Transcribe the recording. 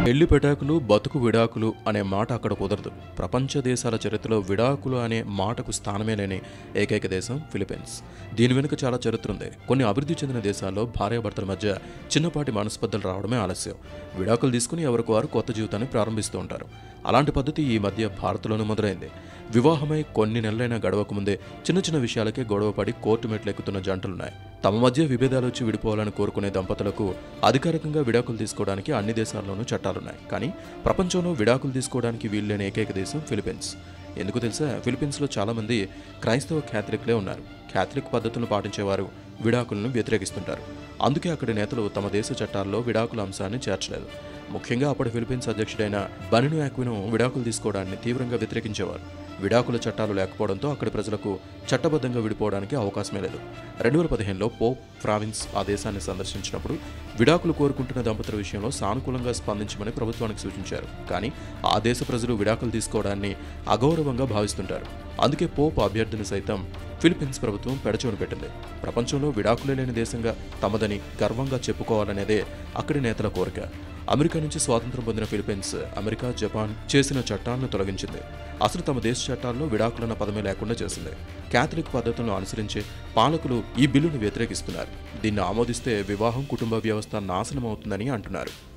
పెళ్లి పెటాకులు బతుకు విడాకులు అనే మాట అక్కడ కుదరదు ప్రపంచ దేశాల చరిత్రలో విడాకులు అనే మాటకు స్థానమే లేని ఏకైక దేశం ఫిలిప్పీన్స్ దీని వెనుక చాలా చరిత్ర ఉంది కొన్ని అభివృద్ధి చెందిన దేశాల్లో భార్యాభర్తల మధ్య చిన్నపాటి మనస్పర్ధలు రావడమే ఆలస్యం విడాకులు తీసుకుని ఎవరికి వారు కొత్త జీవితాన్ని ప్రారంభిస్తూ ఉంటారు అలాంటి పద్ధతి ఈ మధ్య భారత్లోనూ మొదలైంది వివాహమై కొన్ని నెలలైనా గడవక ముందే చిన్న చిన్న విషయాలకే గొడవపడి కోర్టు మెట్లు ఎక్కుతున్న జంటలున్నాయి తమ మధ్య విభేదాలు వచ్చి విడిపోవాలని కోరుకునే దంపతులకు అధికారికంగా విడాకులు తీసుకోవడానికి అన్ని దేశాల్లోనూ చట్టాలున్నాయి కానీ ప్రపంచంలో విడాకులు తీసుకోవడానికి వీల్లేని ఏకైక దేశం ఫిలిప్పీన్స్ ఎందుకు తెలుసా ఫిలిప్పీన్స్లో చాలామంది క్రైస్తవ క్యాథలిక్లే ఉన్నారు క్యాథలిక్ పద్ధతులను పాటించేవారు విడాకులను వ్యతిరేకిస్తుంటారు అందుకే అక్కడి నేతలు తమ దేశ చట్టాల్లో విడాకుల అంశాన్ని చేర్చలేదు ముఖ్యంగా అప్పటి ఫిలిప్పీన్స్ అధ్యక్షుడైన బనిను యాక్విను విడాకులు తీసుకోవడాన్ని తీవ్రంగా వ్యతిరేకించేవారు విడాకుల చట్టాలు లేకపోవడంతో అక్కడి ప్రజలకు చట్టబద్ధంగా విడిపోవడానికి అవకాశమే లేదు రెండు వేల పదిహేనులో పోప్ ఫ్రావిన్స్ ఆ దేశాన్ని సందర్శించినప్పుడు విడాకులు కోరుకుంటున్న దంపతుల విషయంలో సానుకూలంగా స్పందించమని ప్రభుత్వానికి సూచించారు కానీ ఆ దేశ ప్రజలు విడాకులు తీసుకోవడాన్ని అగౌరవంగా భావిస్తుంటారు అందుకే పోప్ అభ్యర్థిని సైతం ఫిలిప్పీన్స్ ప్రభుత్వం పెడచోను పెట్టింది ప్రపంచంలో విడాకులే లేని దేశంగా తమదని గర్వంగా చెప్పుకోవాలనేదే అక్కడి నేతల కోరిక అమెరికా నుంచి స్వాతంత్రం పొందిన ఫిలిప్పీన్స్ అమెరికా జపాన్ చేసిన చట్టాలను తొలగించింది అసలు తమ దేశ చట్టాల్లో విడాకులన్న పదమే లేకుండా చేసింది క్యాథలిక్ పద్ధతులను అనుసరించే పాలకులు ఈ బిల్లును వ్యతిరేకిస్తున్నారు దీన్ని ఆమోదిస్తే వివాహం కుటుంబ వ్యవస్థ నాశనం అవుతుందని అంటున్నారు